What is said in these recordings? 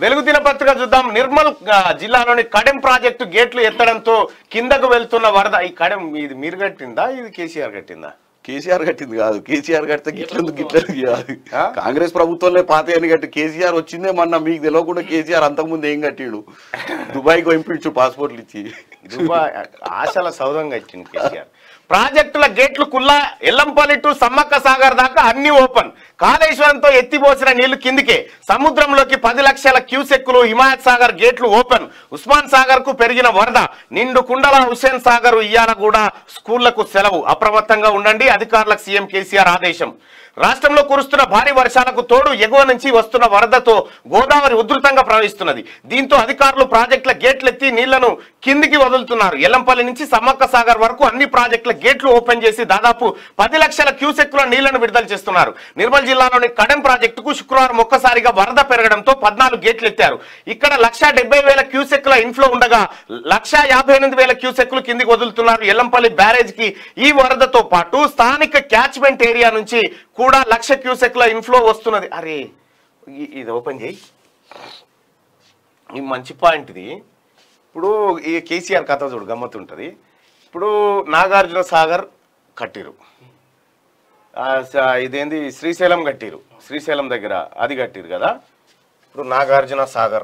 వెలుగు దినపత్రిక చూద్దాం నిర్మల్ ఆ, జిల్లాలోని కడెం ప్రాజెక్టు గేట్లు ఎత్తడంతో కిందకు వెళ్తున్న వరద ఈ కడెం ఇది మీరు కట్టిందా ఇది కేసీఆర్ కట్టిందా కేసీఆర్ కట్టింది కాదు కేసీఆర్ కడితే గిట్లందుకు గిట్లేదు కాదు ఆ? కాంగ్రెస్ ప్రభుత్వంలో పాత అని కట్టి కేసీఆర్ వచ్చిందే మొన్న మీకు తెలియకుండా కేసీఆర్ అంతకుముందు ఏం కట్టిండు దుబాయ్కి పంపించు పాస్పోర్ట్లు ఇచ్చి దుబాయ్ ఆశల సౌధం కట్టింది కేసీఆర్ ప్రాజెక్టుల గేట్లు కుల్లా ఎల్లంపల్లి టు సమ్మక్క సాగర్ దాకా అన్ని ఓపెన్ కాళేశ్వరంతో ఎత్తిపోసిన నీళ్లు కిందికే సముద్రంలోకి పది లక్షల క్యూసెక్కులు హిమాయత్ సాగర్ గేట్లు ఓపెన్ ఉస్మాన్ సాగర్ కు పెరిగిన వరద నిండు కుండల హుస్సేన్ సాగర్ ఇయ్యాల కూడా స్కూళ్లకు సెలవు అప్రమత్తంగా ఉండండి అధికారులకు సీఎం కేసీఆర్ ఆదేశం రాష్ట్రంలో కురుస్తున్న భారీ వర్షాలకు తోడు ఎగువ నుంచి వస్తున్న వరదతో గోదావరి ఉధృతంగా ప్రవహిస్తున్నది దీంతో అధికారులు ప్రాజెక్టుల గేట్లెత్తి నీళ్లను కిందికి వదులుతున్నారు ఎల్లంపల్లి నుంచి సమ్మక్క సాగర్ వరకు అన్ని ప్రాజెక్టుల గేట్లు ఓపెన్ చేసి దాదాపు పది లక్షల క్యూసెక్కుల నీళ్లను విడుదల చేస్తున్నారు నిర్మల్ జిల్లాలోని కడెం ప్రాజెక్టుకు శుక్రవారం ఒక్కసారిగా వరద పెరగడంతో పద్నాలుగు గేట్లు ఎత్తారు ఇక్కడ లక్ష డెబ్బై వేల క్యూసెక్కుల ఇన్ఫ్లో ఉండగా లక్ష యాభై ఎనిమిది వేల క్యూసెక్కులు కిందికి వదులుతున్నారు ఎల్లంపల్లి బ్యారేజ్ కి ఈ వరదతో పాటు స్థానిక క్యాచ్మెంట్ ఏరియా నుంచి కూడా లక్ష క్యూసెక్ల ఇన్ఫ్లో వస్తున్నది అరే ఇ- ఇది ఓపెన్ చేయి ఇది మంచి పాయింట్ ఇది ఇప్పుడు ఈ కేసీఆర్ కథ చూడు గమ్మత్తు ఉంటుంది ఇప్పుడు నాగార్జున సాగర్ కట్టిరు ఆ, స- ఇదేంది శ్రీశైలం కట్టిరు శ్రీశైలం దగ్గర అది కట్టిరు కదా ఇప్పుడు నాగార్జున సాగర్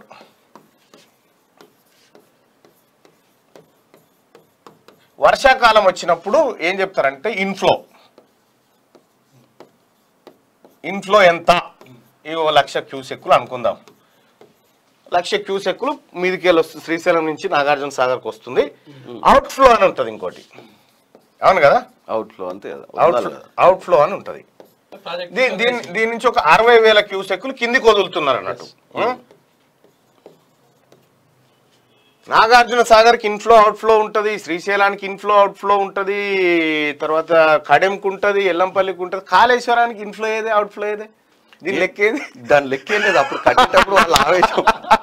వర్షాకాలం వచ్చినప్పుడు ఏం చెప్తారంటే ఇన్ఫ్లో ఇన్ఫ్లో ఎంత ఇవి ఓ లక్ష క్యూసెక్కులు అనుకుందాం లక్ష క్యూసెక్కులు మీదికి వెళ్ళి వస్తుంది శ్రీశైలం నుంచి నాగార్జున సాగర్కి వస్తుంది అవుట్ ఫ్లో అని ఉంటుంది ఇంకోటి అవును కదా అవుట్లో అంతే కదా అవుట్ ఉండాలి కదా. అవుట్ ఫ్లో అని ఉంటుంది దీని దీని దీని నుంచి ఒక అరవై వేల క్యూసెక్కులు కిందికి వదులుతున్నారు అన్నట్టు ఉం? నాగార్జున సాగర్కి ఇన్ఫ్లో అవుట్ ఫ్లో ఉంటుంది శ్రీశైలానికి ఇన్ఫ్లో అవుట్ ఫ్లో ఉంటుంది తర్వాత కడెంకు ఉంటుంది ఎల్లంపల్లికి ఉంటుంది కాళేశ్వరానికి ఇన్ఫ్లో ఏదే అవుట్ ఫ్లో ఏదే దీని లెక్కేది దాని లెక్కే లేదు అప్పుడు కట్టేటప్పుడు వాళ్ళు ఆవేశం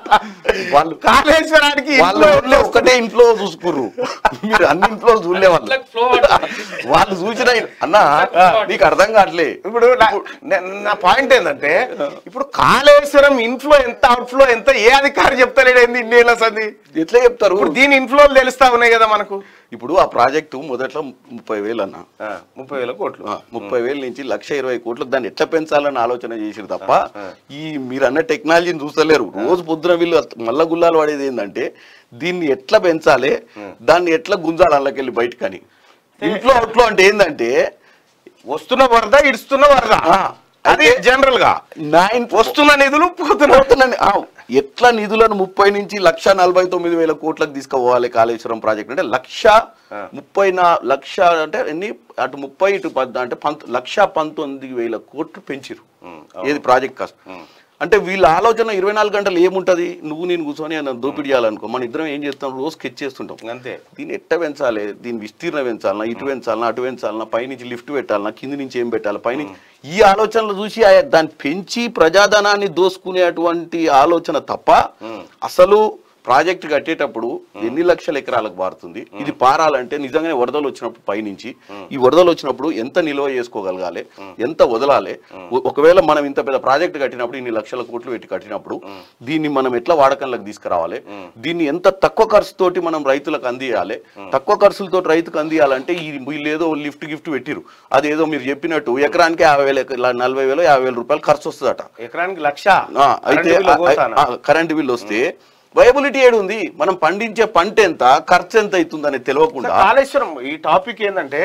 వాళ్ళు కాళేశ్వరానికి వాళ్ళ inflow ఊర్లో ఒకటే ఇంట్లో చూసుకుర్రు మీరు అన్ని ఇంట్లో చూడలే వాళ్ళు ఫ్లో వాళ్ళు చూసిన అన్న నీకు అర్థం కావట్లే ఇప్పుడు నా- నా- నా పాయింట్ ఏంటంటే ఇప్పుడు కాళేశ్వరం ఇన్ఫ్లో ఎంత అవుట్ ఫ్లో ఎంత ఏ అధికారి చెప్తాడు ఏంది ఇన్నేళ్ళ సంది ఎట్లా చెప్తారు ఇప్పుడు దీని ఇన్ఫ్లో తెలుస్తా ఉన్నాయి కదా మనకు ఇప్పుడు ఆ ప్రాజెక్టు మొదట్లో ముప్పై వేలు అన్న ఆ, ముప్పై వేల కోట్లు ఆ, ముప్పై వేల నుంచి లక్ష ఇరవై కోట్లకు దాన్ని ఎట్లా పెంచాలని ఆలోచన చేసిరు తప్ప ఈ మీరు అన్న టెక్నాలజీని చూస్తలేరు రోజు పొద్దున వీళ్ళు మల్ల గుల్లాలు పడేది ఏంటంటే దీన్ని ఎట్లా పెంచాలి దాన్ని ఎట్లా గుంజాలి అందులోకెళ్ళి బయటకని ఇంట్లో అవుట్లో అంటే ఏంటంటే వస్తున్న వరద ఇడుస్తున్న వరద ఆ, అది అయితే- జనరల్ గా నైన్ వస్తున్న నిధులు పోతున్న పోతుందండి. ఆ, ఎట్లా నిధులను ముప్పై నుంచి లక్ష నలభై తొమ్మిది వేల కోట్లకు తీసుకుపోవాలి కాళేశ్వరం ప్రాజెక్ట్ అంటే లక్ష ముప్పై నా లక్ష అంటే ఎన్ని అటు ముప్పై ఇటు పద్ అంటే పంత లక్ష పంతొమ్మిది వేల కోట్లు పెంచిరు ఏది ప్రాజెక్ట్ కాస్ట్ అంటే వీళ్ళ ఆలోచన ఇరవై నాలుగు గంటలు ఏముంటది నువ్వు నేను కూర్చొని ఆయన దోపిడీ చేయాలనుకో మన ఇద్దరం ఏం చేస్తాం రోజు స్కెచ్ చేస్తుంటాం అంతే దీన్ని ఎట్ట పెంచాలి దీని విస్తీర్ణ పెంచాలన్నా ఇటు పెంచాలన్నా అటు పెంచాలన్నా పైనుంచి లిఫ్ట్ పెట్టాలన్నా కింది నుంచి ఏం పెట్టాలి పైనుంచి ఈ ఆలోచనలు చూసి ఆ- దాన్ని పెంచి ప్రజాధనాన్ని దోసుకునేటువంటి ఆలోచన తప్ప అసలు ప్రాజెక్ట్ కట్టేటప్పుడు ఎన్ని లక్షల ఎకరాలకు మారుతుంది ఇది పారాలంటే నిజంగానే వరదలు వచ్చినప్పుడు పైనుంచి ఈ వరదలు వచ్చినప్పుడు ఎంత నిల్వ చేసుకోగలగాలి ఎంత వదలాలి ఒ- ఒకవేళ మనం ఇంత పెద్ద ప్రాజెక్ట్ కట్టినప్పుడు ఇన్ని లక్షల కోట్లు పెట్టి కట్టినప్పుడు దీన్ని మనం ఎట్లా వాడకంలోకి తీసుకురావాలి దీన్ని ఎంత తక్కువ ఖర్చుతోటి మనం రైతులకు అందియాలి తక్కువ ఖర్చులతో రైతుకు అందియాలంటే ఈ వీళ్ళు ఏదో లిఫ్ట్ గిఫ్ట్ పెట్టిరు అదేదో మీరు చెప్పినట్టు ఎకరానికి యాభై వేల నలభై వేలు యాభై వేల రూపాయలు ఖర్చు వస్తుందట ఎకరానికి లక్ష ఆ, అయితే కరెంటు బిల్లు పోతానా? కరెంట్ బిల్ వస్తే వయబిలిటీ ఏడు ఉంది మనం పండించే పంట ఎంత ఖర్చు ఎంత అవుతుంది అనేది తెలియకుండా కాళేశ్వరం ఈ టాపిక్ ఏంటంటే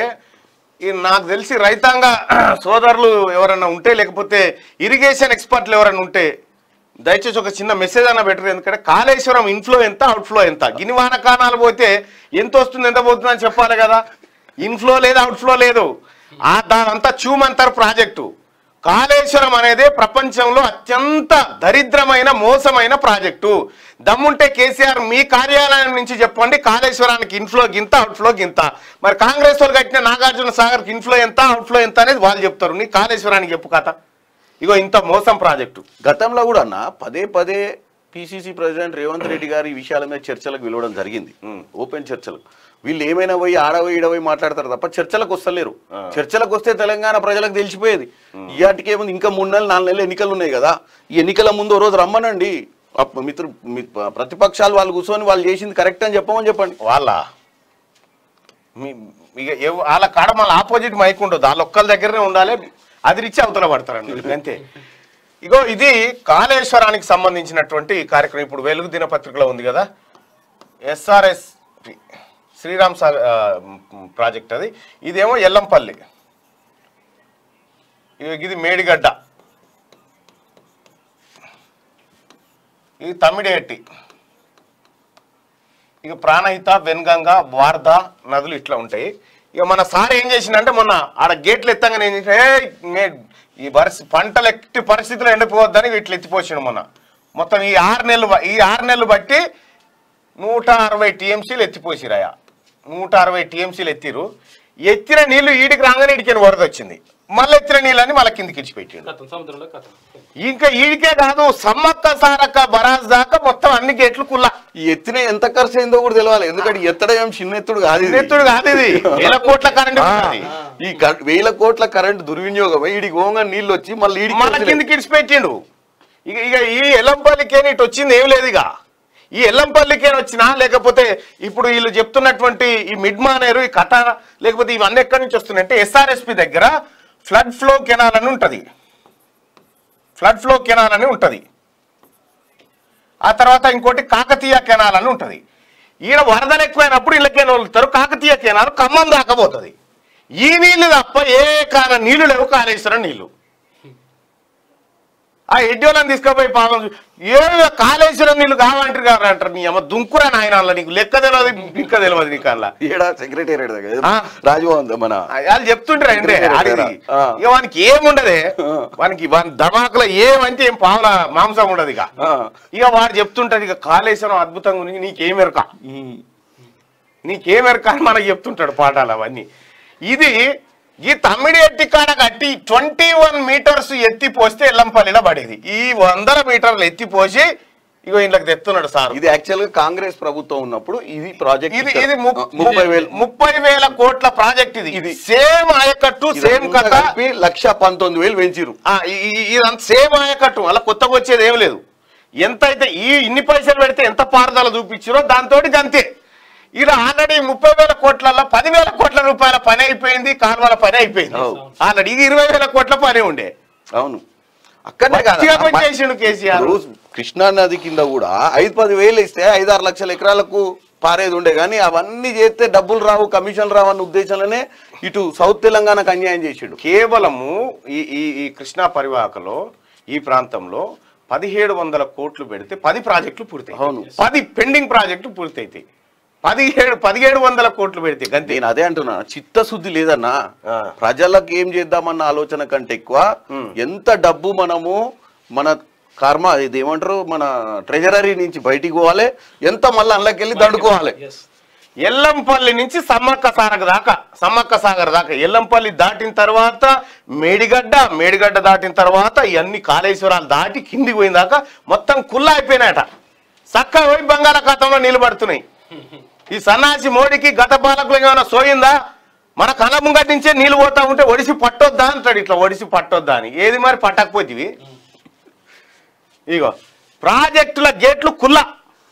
ఈ నాకు తెలిసి రైతాంగ సోదరులు ఎవరన్నా ఉంటే లేకపోతే ఇరిగేషన్ ఎక్స్పర్ట్లు ఎవరన్నా ఉంటే దయచేసి ఒక చిన్న మెసేజ్ అన్న బెటర్ ఎందుకంటే కాళేశ్వరం ఇన్ఫ్లో ఎంత అవుట్ఫ్లో ఎంత గిని వానకానాలు పోతే ఎంత వస్తుంది ఎంత పోతుంది అని చెప్పాలి కదా ఇన్ఫ్లో లేదు అవుట్ఫ్లో లేదు ఆ దానంతా చూమంతర్ ప్రాజెక్టు కాళేశ్వరం అనేది ప్రపంచంలో అత్యంత దరిద్రమైన మోసమైన ప్రాజెక్టు దమ్ముంటే కేసీఆర్ మీ కార్యాలయం నుంచి చెప్పండి కాళేశ్వరానికి ఇన్ఫ్లో గింత అవుట్ఫ్లో గింత మరి కాంగ్రెస్ వాళ్ళు కట్టిన నాగార్జున సాగర్కి ఇన్ఫ్లో ఎంత అవుట్ఫ్లో ఎంత అనేది వాళ్ళు చెప్తారు నీ కాళేశ్వరానికి చెప్పు కథ ఇగో ఇంత మోసం ప్రాజెక్టు గతంలో కూడా అన్న పదే పదే పిసిసి ప్రెసిడెంట్ రేవంత్ రెడ్డి గారు ఈ విషయాల మీద చర్చలకు పిలవడం జరిగింది ఓపెన్ చర్చలు వీళ్ళు ఏమైనా పోయి ఆడపోయి ఈడపోయి మాట్లాడతారు తప్ప చర్చలకు వస్తలేరు చర్చలకు వస్తే తెలంగాణ ప్రజలకు తెలిసిపోయేది ఇయాటికి ఏముంది ఇంకా మూడు నెలలు నాలుగు నెలలు ఎన్నికలు ఉన్నాయి కదా ఈ ఎన్నికల ముందు ఓ రోజు రమ్మనండి అప్ప- మిత్రు మీ- ప్రతిపక్షాలు వాళ్ళు కూర్చొని వాళ్ళు చేసింది కరెక్ట్ అని చెప్పమని చెప్పండి వాళ్ళ మీ ఇక ఎవ- వాళ్ళ కాడ మళ్ళీ ఆపోజిట్ మైక్ ఉండదు వాళ్ళ ఒక్కల దగ్గరనే ఉండాలి అది రిచ్చి అవతల పడతారండి అంతే ఇగో ఇది కాళేశ్వరానికి సంబంధించినటువంటి కార్యక్రమం ఇప్పుడు వెలుగు దినపత్రికలో ఉంది కదా ఎస్ఆర్ఎస్ శ్రీరామ్ సాగర్ ఆ, ప్రాజెక్ట్ అది ఇదేమో ఎల్లంపల్లి ఇగో ఇది మేడిగడ్డ ఇది తమిడేటి ఇక ప్రాణహిత వెన్గంగ వార్ధ నదులు ఇట్లా ఉంటాయి ఇక మన సార్ ఏం చేసిండంటే మొన్న ఆడ గేట్లు ఎత్తంగానే ఏం చేసిన "ఏయ్, నే- ఈ పరిస్థితి పంటలు ఎట్టి పరిస్థితుల్లో ఎండిపోవద్దని ఇట్లా ఎత్తిపోసిండు మొన్న మొత్తం ఈ ఆరు నెలలు బ- ఈ ఆరు నెలలు బట్టి నూట అరవై టీఎంసీలు ఎత్తిపోసిరాయా నూట అరవై టీఎంసీలు ఎత్తిరు ఎత్తిన నీళ్లు ఈడికి రాగానే ఇడికి వరద వచ్చింది మళ్ళీ ఎత్తిన నీళ్ళని మళ్ళీ కిందికి ఇడిచిపెట్టిండు కథం సముద్రంలో కథం ఇంకా ఈడికే కాదు సమ్మక్క సారక్క బరాజ్ దాకా మొత్తం అన్ని గేట్లు కుల్లా ఈ ఎత్తిన ఎంత ఖర్చు అయిందో కూడా తెలియాలి ఎందుకంటే ఎత్తడం ఏం చిన్న ఎత్తుడు కాదు ఇది. ఎత్తుడు కాదు ఇది వేల కోట్ల కరెంట్ ఈ కర- వేల కోట్ల కరెంట్ దుర్వినియోగం ఈడికి ఓంగా నీళ్ళు వచ్చి మళ్ళీ ఈడికి మన వచ్చినాయి. కిందికి ఇడిచిపెట్టిండు ఇక ఇక ఈ ఎల్లంపల్లికేని ఇటు వచ్చింది ఏం లేదు ఇక ఈ ఎల్లంపల్లికేని వచ్చినా లేకపోతే ఇప్పుడు వీళ్ళు చెప్తున్నటువంటి ఈ మిడ్ మానేరు ఈ కథ లేకపోతే ఇవన్నీ ఎక్కడి నుంచి వస్తున్నాయంటే ఎస్ఆర్ఎస్పి దగ్గర ఫ్లడ్ ఫ్లో కెనాల్ అని ఉంటుంది ఫ్లడ్ ఫ్లో కెనాల్ అని ఉంటుంది ఆ తర్వాత ఇంకోటి కాకతీయ కెనాల్ అని ఉంటుంది ఈయన వరదలు ఎక్కువైనప్పుడు ఇళ్ళకేనా వదులుతారు కాకతీయ కెనాల్ ఖమ్మం దాకపోతుంది ఈ నీళ్లు తప్ప ఏ కాన నీళ్లు లేవు కాళేశ్వరం నీళ్లు ఆ ఎడ్డోళ్ళని తీసుకుపోయి పాపం ఏ కాళేశ్వరం నీళ్ళు కావాలంటారు కదా అంటారు నీ అమ్మ దుంకురా నాయన అందులో నీకు లెక్క తెలియదు ఇంకా తెలియదు నీకు అందులో ఏడా సెక్రటేరియట్ దగ్గర ఆ. రాజభవన్ మన వాళ్ళు చెప్తుంటారు అంటే ఆడిది ఆ. ఇక వానికి ఏముండదే ఆ. వానికి వాని ధమాకులో ఏమంటే ఏం పావుల మాంసం ఉండదు ఇక ఆ. ఇక వాడు చెప్తుంటది ఇక కాళేశ్వరం అద్భుతంగా ఉంది నీకేమెరక నీకేమెరక అని మనకు చెప్తుంటాడు పాఠాలు అవన్నీ ఇది ఈ తమ్మిడి ఎట్టి కాడ కట్టి ట్వంటీ వన్ మీటర్స్ ఎత్తి పోస్తే ఎల్లంపల్లిలో పడేది ఈ వందల మీటర్లు ఎత్తి పోసి ఇగో ఇంట్లోకి తెస్తున్నాడు సార్ ఇది యాక్చువల్ గా కాంగ్రెస్ ప్రభుత్వం ఉన్నప్పుడు ఇది ప్రాజెక్ట్ ఇది ఇది ముప్- ముప్పై వేలు ముప్పై వేల కోట్ల ప్రాజెక్ట్ ఇది ఇది సేమ్ ఆయకట్టు సేమ్ ఇదంతా కథ కలిపి లక్ష పంతొమ్మిది వేలు పెంచిరు ఆ, ఈ- ఈ- ఇదంతా సేమ్ ఆయకట్టు అలా కొత్తగా వచ్చేది ఏం లేదు ఎంత అయితే ఈ ఇన్ని పైసలు పెడితే ఎంత పారుదల చూపించారో దాంతో అంతే ఇలా ఆల్రెడీ ముప్పై వేల కోట్లలో పదివేల కోట్ల రూపాయల పని అయిపోయింది కాలువల పని అయిపోయింది అవు. ఆల్రెడీ ఇది ఇరవై వేల కోట్ల పని ఉండే అవును అక్కడనే మంచిగా కాదు పని చేసిండు కేసీఆర్ ఇప్పుడు కృష్ణా నది కింద కూడా ఐదు పది వేలు ఇస్తే ఐదు ఆరు లక్షల ఎకరాలకు పారేది ఉండే కానీ అవన్నీ చేస్తే డబ్బులు రావు కమిషన్ రావు అన్న ఉద్దేశంలోనే ఇటు సౌత్ తెలంగాణకు అన్యాయం చేసిండు కేవలము ఈ ఈ ఈ కృష్ణా పరివాహకలో ఈ ప్రాంతంలో పదిహేడు వందల కోట్లు పెడితే పది ప్రాజెక్టులు పూర్తయి అవును. పది పెండింగ్ ప్రాజెక్టులు పూర్తయితాయి పదిహేడు పదిహేడు వందల కోట్లు పెడితే గంతే నేను అదే అంటున్నా చిత్తశుద్ధి లేదన్నా ఆ. ప్రజలకు ఏం చేద్దామన్న ఆలోచన కంటే ఎక్కువ ఉమ్. ఎంత డబ్బు మనము మన కర్మ ఇది ఏమంటారు మన ట్రెజరీ నుంచి బయటికి పోవాలి ఎంత మళ్ళీ అందులోకి వెళ్ళి దండుకోవాలి ఎస్ ఎల్లంపల్లి నుంచి సమ్మక్క సాగర్ దాకా సమ్మక్క సాగర్ దాకా ఎల్లంపల్లి దాటిన తర్వాత మేడిగడ్డ మేడిగడ్డ దాటిన తర్వాత ఇవన్నీ కాళేశ్వరాలు దాటి కిందికి పోయిన దాకా మొత్తం కుల్లా అయిపోయినాయట చక్కగా పోయి బంగాళాఖాతంలో నిలబడుతున్నాయి ఈ సన్నాసి మోడీకి గత పాలకులు ఏమైనా సోయిందా మన కళ్ళ ముంగటి నుంచే నీళ్ళు పోతా ఉంటే ఒడిసి పట్టొద్దా అంటాడు ఇట్లా ఒడిసి పట్టొద్దా అని ఏది మరి పట్టకపోతివి ఇగో ప్రాజెక్టుల గేట్లు కుల్లా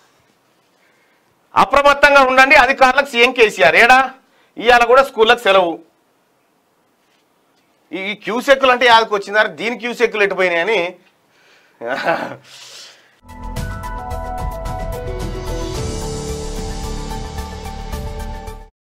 అప్రమత్తంగా ఉండండి అధికారులకు సీఎం కేసీఆర్ ఏడా ఇవాళ కూడా స్కూళ్ళకి సెలవు ఈ క్యూసెక్కులు అంటే యాదకు వచ్చిందారు దీని క్యూసెక్కులు ఎటుపోయినాయని